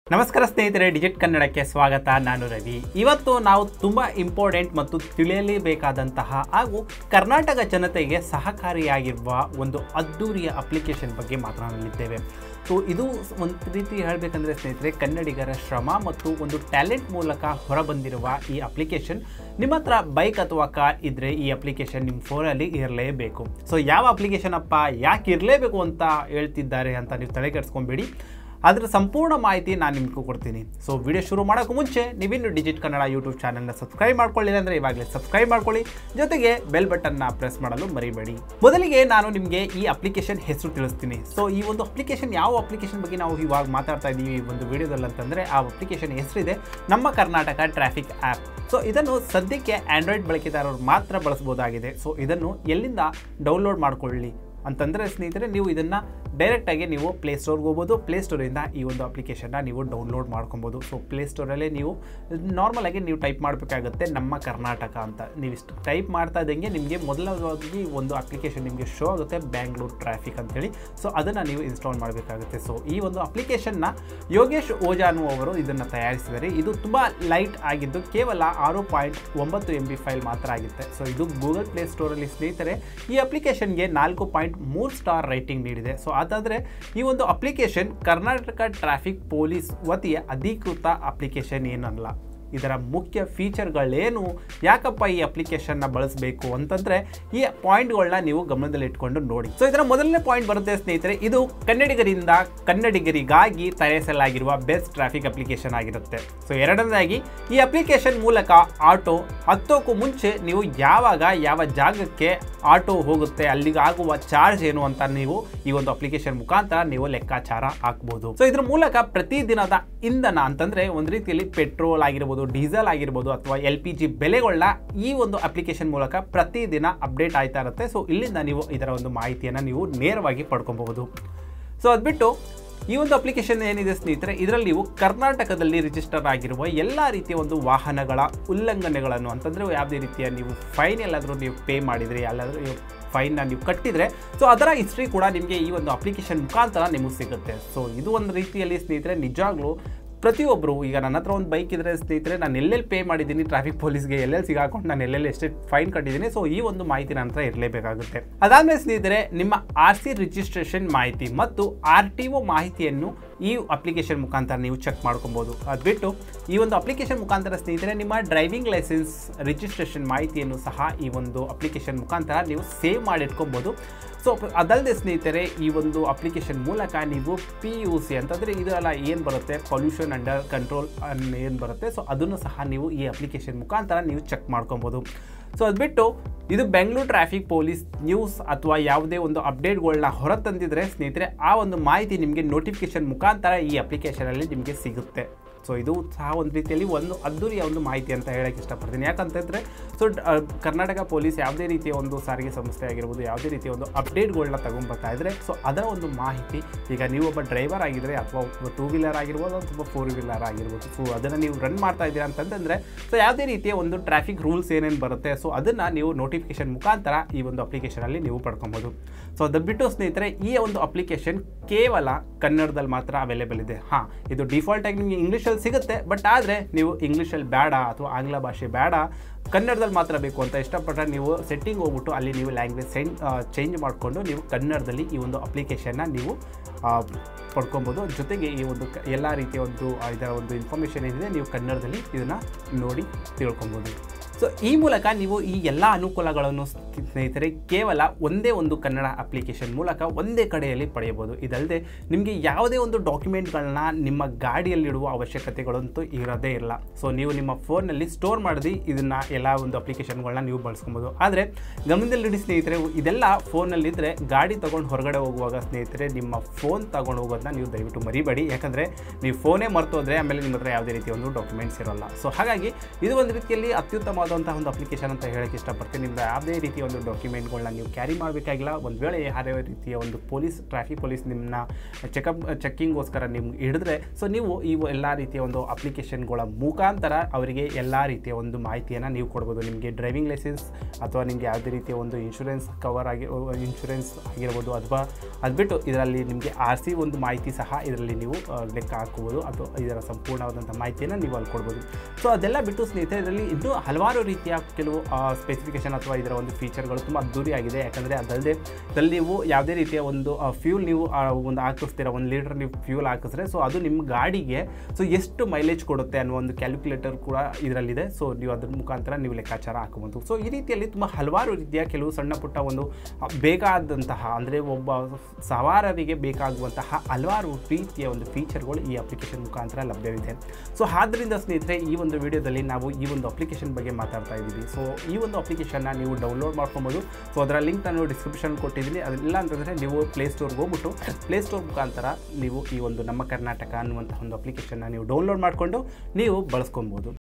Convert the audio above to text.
ನಮಸ್ಕಾರ ಸ್ನೇಹಿತರೆ ಡಿಜಿಟ್ ಕನ್ನಡಕ್ಕೆ ಸ್ವಾಗತ ನಾನು ರವಿ ಇವತ್ತು ನಾವು ತುಂಬ ಇಂಪಾರ್ಟೆಂಟ್ ಮತ್ತು ತಿಳಿಯಲೇಬೇಕಾದಂತಹ ಹಾಗೂ ಕರ್ನಾಟಕ ಜನತೆಗೆ ಸಹಕಾರಿಯಾಗಿರುವ ಒಂದು ಅದ್ದೂರಿಯ ಅಪ್ಲಿಕೇಶನ್ ಬಗ್ಗೆ ಮಾತನಾಡಲಿದ್ದೇವೆ ಸೊ ಇದು ಒಂದು ರೀತಿ ಹೇಳಬೇಕಂದ್ರೆ ಸ್ನೇಹಿತರೆ ಕನ್ನಡಿಗರ ಶ್ರಮ ಮತ್ತು ಒಂದು ಟ್ಯಾಲೆಂಟ್ ಮೂಲಕ ಹೊರಬಂದಿರುವ ಈ ಅಪ್ಲಿಕೇಶನ್ ನಿಮ್ಮ ಹತ್ರ ಬೈಕ್ ಅಥವಾ ಕಾರ್ ಇದ್ದರೆ ಈ ಅಪ್ಲಿಕೇಶನ್ ನಿಮ್ಮ ಫೋನಲ್ಲಿ ಇರಲೇಬೇಕು ಸೊ ಯಾವ ಅಪ್ಲಿಕೇಶನ್ ಅಪ್ಪ ಯಾಕೆ ಇರಲೇಬೇಕು ಅಂತ ಹೇಳ್ತಿದ್ದಾರೆ ಅಂತ ನೀವು ತಲೆ ಕೆಡಿಸ್ಕೊಂಬೇಡಿ ಅದರ ಸಂಪೂರ್ಣ ಮಾಹಿತಿ ನಾನು ನಿಮಗೂ ಕೊಡ್ತೀನಿ ಸೊ ವಿಡಿಯೋ ಶುರು ಮಾಡೋಕ್ಕೂ ಮುಂಚೆ ನೀವಿನ್ನು ಡಿಜಿಟ್ ಕನ್ನಡ ಯೂಟ್ಯೂಬ್ ಚಾನಲ್ನ ಸಬ್ಸ್ಕ್ರೈಬ್ ಮಾಡ್ಕೊಳ್ಳಿಲ್ಲ ಅಂದರೆ ಇವಾಗಲೇ ಸಬ್ಸ್ಕ್ರೈಬ್ ಮಾಡ್ಕೊಳ್ಳಿ ಜೊತೆಗೆ ಬೆಲ್ ಬಟನ್ನ ಪ್ರೆಸ್ ಮಾಡಲು ಮರಿಬೇಡಿ ಮೊದಲಿಗೆ ನಾನು ನಿಮಗೆ ಈ ಅಪ್ಲಿಕೇಶನ್ ಹೆಸರು ತಿಳಿಸ್ತೀನಿ ಸೊ ಈ ಒಂದು ಅಪ್ಲಿಕೇಶನ್ ಯಾವ ಅಪ್ಲಿಕೇಶನ್ ಬಗ್ಗೆ ನಾವು ಇವಾಗ ಮಾತಾಡ್ತಾ ಇದ್ದೀವಿ ಈ ಒಂದು ವಿಡಿಯೋದಲ್ಲಿ ಅಂತಂದರೆ ಆ ಅಪ್ಲಿಕೇಶನ್ ಹೆಸರಿದೆ ನಮ್ಮ ಕರ್ನಾಟಕ ಟ್ರಾಫಿಕ್ ಆ್ಯಪ್ ಸೊ ಇದನ್ನು ಸದ್ಯಕ್ಕೆ ಆ್ಯಂಡ್ರಾಯ್ಡ್ ಬಳಕೆದಾರರು ಮಾತ್ರ ಬಳಸ್ಬೋದಾಗಿದೆ ಸೊ ಇದನ್ನು ಎಲ್ಲಿಂದ ಡೌನ್ಲೋಡ್ ಮಾಡ್ಕೊಳ್ಳಿ ಅಂತಂದರೆ ಸ್ನೇಹಿತರೆ ನೀವು ಇದನ್ನು ಡೈರೆಕ್ಟಾಗಿ ನೀವು ಪ್ಲೇಸ್ಟೋರ್ಗೆ ಹೋಗ್ಬೋದು ಪ್ಲೇಸ್ಟೋರಿಂದ ಈ ಒಂದು ಅಪ್ಲಿಕೇಶನ್ನ ನೀವು ಡೌನ್ಲೋಡ್ ಮಾಡ್ಕೊಬೋದು ಸೊ ಪ್ಲೇಸ್ಟೋರಲ್ಲೇ ನೀವು ನಾರ್ಮಲಾಗಿ ನೀವು ಟೈಪ್ ಮಾಡಬೇಕಾಗುತ್ತೆ ನಮ್ಮ ಕರ್ನಾಟಕ ಅಂತ ನೀವು ಇಷ್ಟು ಟೈಪ್ ಮಾಡ್ತಾ ಇದ್ದಂಗೆ ನಿಮಗೆ ಮೊದಲವಾಗಿ ಒಂದು ಅಪ್ಲಿಕೇಶನ್ ನಿಮಗೆ ಶೋ ಆಗುತ್ತೆ ಬ್ಯಾಂಗ್ಳೂರ್ ಟ್ರಾಫಿಕ್ ಅಂತೇಳಿ ಸೊ ಅದನ್ನು ನೀವು ಇನ್ಸ್ಟಾಲ್ ಮಾಡಬೇಕಾಗುತ್ತೆ ಸೊ ಈ ಒಂದು ಅಪ್ಲಿಕೇಶನ್ನ ಯೋಗೇಶ್ ಓಜಾನು ಅವರು ಇದನ್ನು ತಯಾರಿಸಿದ್ದಾರೆ ಇದು ತುಂಬ ಲೈಟ್ ಆಗಿದ್ದು ಕೇವಲ ಆರು ಪಾಯಿಂಟ್ ಒಂಬತ್ತು ಎಂ ಬಿ ಫೈಲ್ ಮಾತ್ರ ಆಗುತ್ತೆ ಸೊ ಇದು ಗೂಗಲ್ ಪ್ಲೇ ಸ್ಟೋರಲ್ಲಿ ಸ್ನೇಹಿತರೆ ಈ ಅಪ್ಲಿಕೇಶನ್ಗೆ ನಾಲ್ಕು ಪಾಯಿಂಟ್ ಮೂರು ಸ್ಟಾರ್ ರೈಟಿಂಗ್ ನೀಡಿದೆ ಸೊ ಅದಾದರೆ ಈ ಒಂದು ಅಪ್ಲಿಕೇಶನ್ ಕರ್ನಾಟಕ ಟ್ರಾಫಿಕ್ ಪೊಲೀಸ್ ವತಿಯ ಅಧಿಕೃತ ಅಪ್ಲಿಕೇಶನ್ ಏನಲ್ಲ ಇದರ ಮುಖ್ಯ ಫೀಚರ್ಗಳೇನು ಯಾಕಪ್ಪ ಈ ಅಪ್ಲಿಕೇಶನ್ನ ಬಳಸಬೇಕು ಅಂತಂದರೆ ಈ ಪಾಯಿಂಟ್ಗಳನ್ನ ನೀವು ಗಮನದಲ್ಲಿಟ್ಕೊಂಡು ನೋಡಿ ಸೊ ಇದರ ಮೊದಲನೇ ಪಾಯಿಂಟ್ ಬರುತ್ತೆ ಸ್ನೇಹಿತರೆ ಇದು ಕನ್ನಡಿಗರಿಂದ ಕನ್ನಡಿಗರಿಗಾಗಿ ತಯಾರಿಸಲಾಗಿರುವ ಬೆಸ್ಟ್ ಟ್ರಾಫಿಕ್ ಅಪ್ಲಿಕೇಶನ್ ಆಗಿರುತ್ತೆ ಸೊ ಎರಡನೇದಾಗಿ ಈ ಅಪ್ಲಿಕೇಶನ್ ಮೂಲಕ ಆಟೋ ಹತ್ತೋಕ್ಕೂ ಮುಂಚೆ ನೀವು ಯಾವಾಗ ಯಾವ ಜಾಗಕ್ಕೆ ಆಟೋ ಹೋಗುತ್ತೆ ಅಲ್ಲಿಗೆ ಆಗುವ ಚಾರ್ಜ್ ಏನು ಅಂತ ನೀವು ಈ ಒಂದು ಅಪ್ಲಿಕೇಶನ್ ಮುಖಾಂತರ ನೀವು ಲೆಕ್ಕಾಚಾರ ಹಾಕ್ಬೋದು ಸೊ ಇದ್ರ ಮೂಲಕ ಪ್ರತಿದಿನದ ಇಂಧನ ಅಂತಂದ್ರೆ ಒಂದು ರೀತಿಯಲ್ಲಿ ಪೆಟ್ರೋಲ್ ಆಗಿರ್ಬೋದು ಡೀಸೆಲ್ ಆಗಿರ್ಬೋದು ಅಥವಾ ಎಲ್ ಪಿ ಜಿ ಬೆಲೆಗಳನ್ನ ಈ ಒಂದು ಅಪ್ಲಿಕೇಶನ್ ಮೂಲಕ ಪ್ರತಿದಿನ ಅಪ್ಡೇಟ್ ಆಯ್ತಾ ಇರುತ್ತೆ ಸೊ ಇಲ್ಲಿಂದ ನೀವು ಇದರ ಒಂದು ಮಾಹಿತಿಯನ್ನು ನೀವು ನೇರವಾಗಿ ಪಡ್ಕೊಬಹುದು ಸೊ ಅದ್ಬಿಟ್ಟು ಈ ಒಂದು ಅಪ್ಲಿಕೇಶನ್ ಏನಿದೆ ಸ್ನೇಹಿತರೆ ಇದರಲ್ಲಿ ನೀವು ಕರ್ನಾಟಕದಲ್ಲಿ ರಿಜಿಸ್ಟರ್ ಆಗಿರುವ ಎಲ್ಲ ರೀತಿಯ ಒಂದು ವಾಹನಗಳ ಉಲ್ಲಂಘನೆಗಳನ್ನು ಅಂತಂದರೆ ಯಾವುದೇ ರೀತಿಯ ನೀವು ಫೈನ್ ಎಲ್ಲಾದರೂ ನೀವು ಪೇ ಮಾಡಿದರೆ ಎಲ್ಲಾದರೂ ನೀವು ಫೈನ್ನ ನೀವು ಕಟ್ಟಿದರೆ ಸೊ ಅದರ ಹಿಸ್ಟ್ರಿ ಕೂಡ ನಿಮಗೆ ಈ ಒಂದು ಅಪ್ಲಿಕೇಶನ್ ಮುಖಾಂತರ ನಿಮಗೆ ಸಿಗುತ್ತೆ ಸೊ ಇದು ಒಂದು ರೀತಿಯಲ್ಲಿ ಸ್ನೇಹಿತರೆ ನಿಜವಾಗ್ಲೂ ಪ್ರತಿಯೊಬ್ಬರು ಈಗ ನನ್ನ ಹತ್ರ ಒಂದು ಬೈಕ್ ಇದ್ದರೆ ಸ್ನೇಹಿತರೆ ನಾನು ಎಲ್ಲೆಲ್ಲಿ ಪೇ ಮಾಡಿದ್ದೀನಿ ಟ್ರಾಫಿಕ್ ಪೊಲೀಸ್ಗೆ ಎಲ್ಲೆಲ್ಲಿ ಸಿಗಾಕೊಂಡು ನಾನು ಎಲ್ಲೆಲ್ಲಿ ಎಷ್ಟೇ ಫೈನ್ ಕಟ್ಟಿದ್ದೀನಿ ಸೊ ಈ ಒಂದು ಮಾಹಿತಿ ನನ್ನ ಹತ್ರ ಇರಲೇಬೇಕಾಗುತ್ತೆ ಅದಾದಮೇಲೆ ಸ್ನೇಹಿತರೆ ನಿಮ್ಮ ಆರ್ ಸಿ ರಿಜಿಸ್ಟ್ರೇಷನ್ ಮಾಹಿತಿ ಮತ್ತು ಆರ್ ಟಿ ಒ ಮಾಹಿತಿಯನ್ನು ಈ ಅಪ್ಲಿಕೇಶನ್ ಮುಖಾಂತರ ನೀವು ಚೆಕ್ ಮಾಡ್ಕೊಬೋದು ಅದು ಬಿಟ್ಟು ಈ ಒಂದು ಅಪ್ಲಿಕೇಶನ್ ಮುಖಾಂತರ ಸ್ನೇಹಿತರೆ ನಿಮ್ಮ ಡ್ರೈವಿಂಗ್ ಲೈಸೆನ್ಸ್ ರಿಜಿಸ್ಟ್ರೇಷನ್ ಮಾಹಿತಿಯನ್ನು ಸಹ ಈ ಒಂದು ಅಪ್ಲಿಕೇಶನ್ ಮುಖಾಂತರ ನೀವು ಸೇವ್ ಮಾಡಿಟ್ಕೊಬೋದು ಸೊ ಅದಲ್ಲದೆ ಸ್ನೇಹಿತರೆ ಈ ಒಂದು ಅಪ್ಲಿಕೇಶನ್ ಮೂಲಕ ನೀವು ಪಿ ಯು ಸಿ ಅಂತಂದರೆ ಇದೆಲ್ಲ ಏನು ಬರುತ್ತೆ ಪೊಲ್ಯೂಷನ್ ಅಂಡರ್ ಕಂಟ್ರೋಲ್ ಏನು ಬರುತ್ತೆ ಸೊ ಅದನ್ನು ಸಹ ನೀವು ಈ ಅಪ್ಲಿಕೇಶನ್ ಮುಖಾಂತರ ನೀವು ಚೆಕ್ ಮಾಡ್ಕೊಬೋದು ಸೊ ಅದು ಬಿಟ್ಟು ಇದು ಬೆಂಗಳೂರು ಟ್ರಾಫಿಕ್ ಪೊಲೀಸ್ ನ್ಯೂಸ್ ಅಥವಾ ಯಾವುದೇ ಒಂದು ಅಪ್ಡೇಟ್ಗಳನ್ನ ಹೊರತಂದಿದ್ರೆ ಸ್ನೇಹಿತರೆ ಆ ಒಂದು ಮಾಹಿತಿ ನಿಮಗೆ ನೋಟಿಫಿಕೇಶನ್ ಮುಖಾಂತರ ಈ ಅಪ್ಲಿಕೇಶನಲ್ಲಿ ನಿಮಗೆ ಸಿಗುತ್ತೆ ಸೊ ಇದು ಸಹ ಒಂದು ರೀತಿಯಲ್ಲಿ ಒಂದು ಅದ್ದೂರಿಯ ಒಂದು ಮಾಹಿತಿ ಅಂತ ಹೇಳಕ್ಕೆ ಇಷ್ಟಪಡ್ತೀನಿ ಯಾಕಂತಂದರೆ ಸೊ ಕರ್ನಾಟಕ ಪೊಲೀಸ್ ಯಾವುದೇ ರೀತಿಯ ಒಂದು ಸಾರಿಗೆ ಸಂಸ್ಥೆ ಆಗಿರ್ಬೋದು ಯಾವುದೇ ರೀತಿಯ ಒಂದು ಅಪ್ಡೇಟ್ಗಳನ್ನ ತಗೊಂಬರ್ತಾ ಇದ್ದರೆ ಸೊ ಅದರ ಒಂದು ಮಾಹಿತಿ ಈಗ ನೀವೊಬ್ಬ ಡ್ರೈವರ್ ಆಗಿದ್ದರೆ ಅಥವಾ ಒಬ್ಬ ಟೂ ವೀಲರ್ ಆಗಿರ್ಬೋದು ಅಥವಾ ಫೋರ್ ವೀಲರ್ ಆಗಿರ್ಬೋದು ಸೊ ಅದನ್ನು ನೀವು ರನ್ ಮಾಡ್ತಾ ಇದ್ದೀರಾ ಅಂತಂದರೆ ಸೊ ಯಾವುದೇ ರೀತಿಯ ಒಂದು ಟ್ರಾಫಿಕ್ ರೂಲ್ಸ್ ಏನೇನು ಬರುತ್ತೆ ಸೊ ಅದನ್ನು ನೀವು ನೋಟಿಫಿಕೇಶನ್ ಮುಖಾಂತರ ಈ ಒಂದು ಅಪ್ಲಿಕೇಶನಲ್ಲಿ ನೀವು ಪಡ್ಕೊಬೋದು ಸೊ ಅದು ಬಿಟ್ಟು ಸ್ನೇಹಿತರೆ ಈ ಒಂದು ಅಪ್ಲಿಕೇಶನ್ ಕೇವಲ ಕನ್ನಡದಲ್ಲಿ ಮಾತ್ರ ಅವೈಲೇಬಲ್ ಇದೆ ಹಾಂ ಇದು ಡಿಫಾಲ್ಟಾಗಿ ನಿಮಗೆ ಇಂಗ್ಲೀಷಲ್ಲಿ ಸಿಗುತ್ತೆ ಬಟ್ ಆದರೆ ನೀವು ಇಂಗ್ಲೀಷಲ್ಲಿ ಬೇಡ ಅಥವಾ ಆಂಗ್ಲ ಭಾಷೆ ಬೇಡ ಕನ್ನಡದಲ್ಲಿ ಮಾತ್ರ ಬೇಕು ಅಂತ ಇಷ್ಟಪಟ್ಟರೆ ನೀವು ಸೆಟ್ಟಿಂಗ್ ಹೋಗ್ಬಿಟ್ಟು ಅಲ್ಲಿ ನೀವು ಲ್ಯಾಂಗ್ವೇಜ್ ಸೆಂಡ್ ಚೇಂಜ್ ಮಾಡಿಕೊಂಡು ನೀವು ಕನ್ನಡದಲ್ಲಿ ಈ ಒಂದು ಅಪ್ಲಿಕೇಶನ್ನ ನೀವು ಪಡ್ಕೊಬೋದು ಜೊತೆಗೆ ಈ ಒಂದು ಕ ಎಲ್ಲ ರೀತಿಯ ಒಂದು ಇದರ ಒಂದು ಇನ್ಫಾರ್ಮೇಷನ್ ಏನಿದೆ ನೀವು ಕನ್ನಡದಲ್ಲಿ ಇದನ್ನು ನೋಡಿ ತಿಳ್ಕೊಬೋದು ಸೊ ಈ ಮೂಲಕ ನೀವು ಈ ಎಲ್ಲ ಅನುಕೂಲಗಳನ್ನು ಸ್ನೇಹಿತರೆ ಕೇವಲ ಒಂದೇ ಒಂದು ಕನ್ನಡ ಅಪ್ಲಿಕೇಶನ್ ಮೂಲಕ ಒಂದೇ ಕಡೆಯಲ್ಲಿ ಪಡೆಯಬಹುದು ಇದಲ್ಲದೆ ನಿಮಗೆ ಯಾವುದೇ ಒಂದು ಡಾಕ್ಯುಮೆಂಟ್ಗಳನ್ನ ನಿಮ್ಮ ಗಾಡಿಯಲ್ಲಿಡುವ ಅವಶ್ಯಕತೆಗಳಂತೂ ಇರೋದೇ ಇಲ್ಲ ಸೊ ನೀವು ನಿಮ್ಮ ಫೋನಲ್ಲಿ ಸ್ಟೋರ್ ಮಾಡಿ ಇದನ್ನು ಎಲ್ಲ ಒಂದು ಅಪ್ಲಿಕೇಶನ್ಗಳನ್ನ ನೀವು ಬಳಸ್ಕೊಬೋದು ಆದರೆ ಗಮನದಲ್ಲಿಡಿ ಸ್ನೇಹಿತರೆ ಇದೆಲ್ಲ ಫೋನಲ್ಲಿದ್ದರೆ ಗಾಡಿ ತೊಗೊಂಡು ಹೊರಗಡೆ ಹೋಗುವಾಗ ಸ್ನೇಹಿತರೆ ನಿಮ್ಮ ಫೋನ್ ತೊಗೊಂಡು ಹೋಗೋದನ್ನ ನೀವು ದಯವಿಟ್ಟು ಮರಿಬೇಡಿ ಯಾಕಂದರೆ ನೀವು ಫೋನೇ ಮರ್ತೋದ್ರೆ ಆಮೇಲೆ ನಿಮ್ಮ ಹತ್ರ ಯಾವುದೇ ರೀತಿಯ ಒಂದು ಡಾಕ್ಯುಮೆಂಟ್ಸ್ ಇರೋಲ್ಲ ಸೊ ಹಾಗಾಗಿ ಇದು ಒಂದು ರೀತಿಯಲ್ಲಿ ಅತ್ಯುತ್ತಮವಾದ ಸುಂದರವಾದಂಥ ಒಂದು ಅಪ್ಲಿಕೇಶನ್ ಅಂತ ಹೇಳಕ್ಕೆ ಇಷ್ಟಪಡ್ತೀನಿ ನಿಮ್ದು ಯಾವುದೇ ರೀತಿಯ ಒಂದು ಡಾಕ್ಯುಮೆಂಟ್ಗಳನ್ನ ನೀವು ಕ್ಯಾರಿ ಮಾಡಬೇಕಾಗಿಲ್ಲ ಒಂದು ವೇಳೆ ಯಾರೇ ರೀತಿಯ ಒಂದು ಪೊಲೀಸ್ ಟ್ರಾಫಿಕ್ ಪೊಲೀಸ್ ನಿಮ್ಮನ್ನ ಚೆಕಪ್ ಚೆಕ್ಕಿಂಗ್ಗೋಸ್ಕರ ನಿಮ್ಗೆ ಹಿಡಿದ್ರೆ ಸೊ ನೀವು ಈ ಎಲ್ಲ ರೀತಿಯ ಒಂದು ಅಪ್ಲಿಕೇಶನ್ಗಳ ಮುಖಾಂತರ ಅವರಿಗೆ ಎಲ್ಲ ರೀತಿಯ ಒಂದು ಮಾಹಿತಿಯನ್ನು ನೀವು ಕೊಡ್ಬೋದು ನಿಮಗೆ ಡ್ರೈವಿಂಗ್ ಲೈಸೆನ್ಸ್ ಅಥವಾ ನಿಮಗೆ ಯಾವುದೇ ರೀತಿಯ ಒಂದು ಇನ್ಶೂರೆನ್ಸ್ ಕವರ್ ಆಗಿ ಇನ್ಶೂರೆನ್ಸ್ ಆಗಿರ್ಬೋದು ಅಥವಾ ಅದು ಬಿಟ್ಟು ಇದರಲ್ಲಿ ನಿಮಗೆ ಆರ್ ಸಿ ಒಂದು ಮಾಹಿತಿ ಸಹ ಇದರಲ್ಲಿ ನೀವು ಆ, ಲೆಕ್ಕ ಹಾಕ್ಬೋದು ಅಥವಾ ಇದರ ಸಂಪೂರ್ಣವಾದಂಥ ಮಾಹಿತಿಯನ್ನು ನೀವು ಅಲ್ಲಿ ಕೊಡ್ಬೋದು ಸೊ ಅದೆಲ್ಲ ಬಿಟ್ಟು ಸ್ನೇಹಿತರೆ ಇದರಲ್ಲಿ ಇನ್ನೂ ಹಲವಾರು ರೀತಿಯ ಕೆಲವು ಸ್ಪೆಸಿಫಿಕೇಶನ್ ಅಥವಾ ಇದರ ಒಂದು ಫೀಚರ್ಗಳು ತುಂಬ ಅದ್ದೂರಿಯಾಗಿದೆ ಯಾಕಂದರೆ ಅದಲ್ಲದೆ ಇದರಲ್ಲಿ ನೀವು ಯಾವುದೇ ರೀತಿಯ ಒಂದು ಫ್ಯೂಲ್ ನೀವು ಆ, ಒಂದು ಹಾಕಿಸ್ತೀರ ಒಂದು ಲೀಟರ್ ನೀವು ಫ್ಯೂಲ್ ಹಾಕಿದ್ರೆ ಸೊ ಅದು ನಿಮ್ಮ ಗಾಡಿಗೆ ಸೊ ಎಷ್ಟು ಮೈಲೇಜ್ ಕೊಡುತ್ತೆ ಅನ್ನೋ ಒಂದು ಕ್ಯಾಲ್ಕುಲೇಟರ್ ಕೂಡ ಇದರಲ್ಲಿದೆ ಸೊ ನೀವು ಅದ್ರ ಮುಖಾಂತರ ನೀವು ಲೆಕ್ಕಾಚಾರ ಹಾಕಬಹುದು ಸೊ ಈ ರೀತಿಯಲ್ಲಿ ತುಂಬ ಹಲವಾರು ರೀತಿಯ ಕೆಲವು ಸಣ್ಣ ಪುಟ್ಟ ಒಂದು ಆ, ಬೇಕಾದಂತಹ ಅಂದರೆ ಒಬ್ಬ ಸವಾರರಿಗೆ ಬೇಕಾಗುವಂತಹ ಹಲವಾರು ರೀತಿಯ ಒಂದು ಫೀಚರ್ಗಳು ಈ ಅಪ್ಲಿಕೇಶನ್ ಮುಖಾಂತರ ಲಭ್ಯವಿದೆ ಸೊ ಆದ್ದರಿಂದ ಸ್ನೇಹಿತರೆ ಈ ಒಂದು ವಿಡಿಯೋದಲ್ಲಿ ನಾವು ಈ ಒಂದು ಅಪ್ಲಿಕೇಶನ್ ಬಗ್ಗೆ ಮಾತಾಡ್ತಾ ಇದ್ದೀವಿ ಸೊ ಈ ಒಂದು ಅಪ್ಲಿಕೇಶನ್ನ ನೀವು ಡೌನ್ಲೋಡ್ ಮಾಡ್ಕೊಬೋದು ಸೊ ಅದರ ಲಿಂಕ್ ನಾನು ಡಿಸ್ಕ್ರಿಪ್ಷನ್ ಕೊಟ್ಟಿದ್ದೀನಿ ಅದೆಲ್ಲ ಅಂತಂದರೆ ನೀವು ಪ್ಲೇಸ್ಟೋರ್ಗೆ ಹೋಗ್ಬಿಟ್ಟು ಪ್ಲೇಸ್ಟೋರ್ ಮುಖಾಂತರ ನೀವು ಈ ಒಂದು ನಮ್ಮ ಕರ್ನಾಟಕ ಅನ್ನುವಂಥ ಒಂದು ಅಪ್ಲಿಕೇಶನ್ನ ನೀವು ಡೌನ್ಲೋಡ್ ಮಾಡಿಕೊಂಡು ನೀವು ಬಳಸ್ಕೊಬೋದು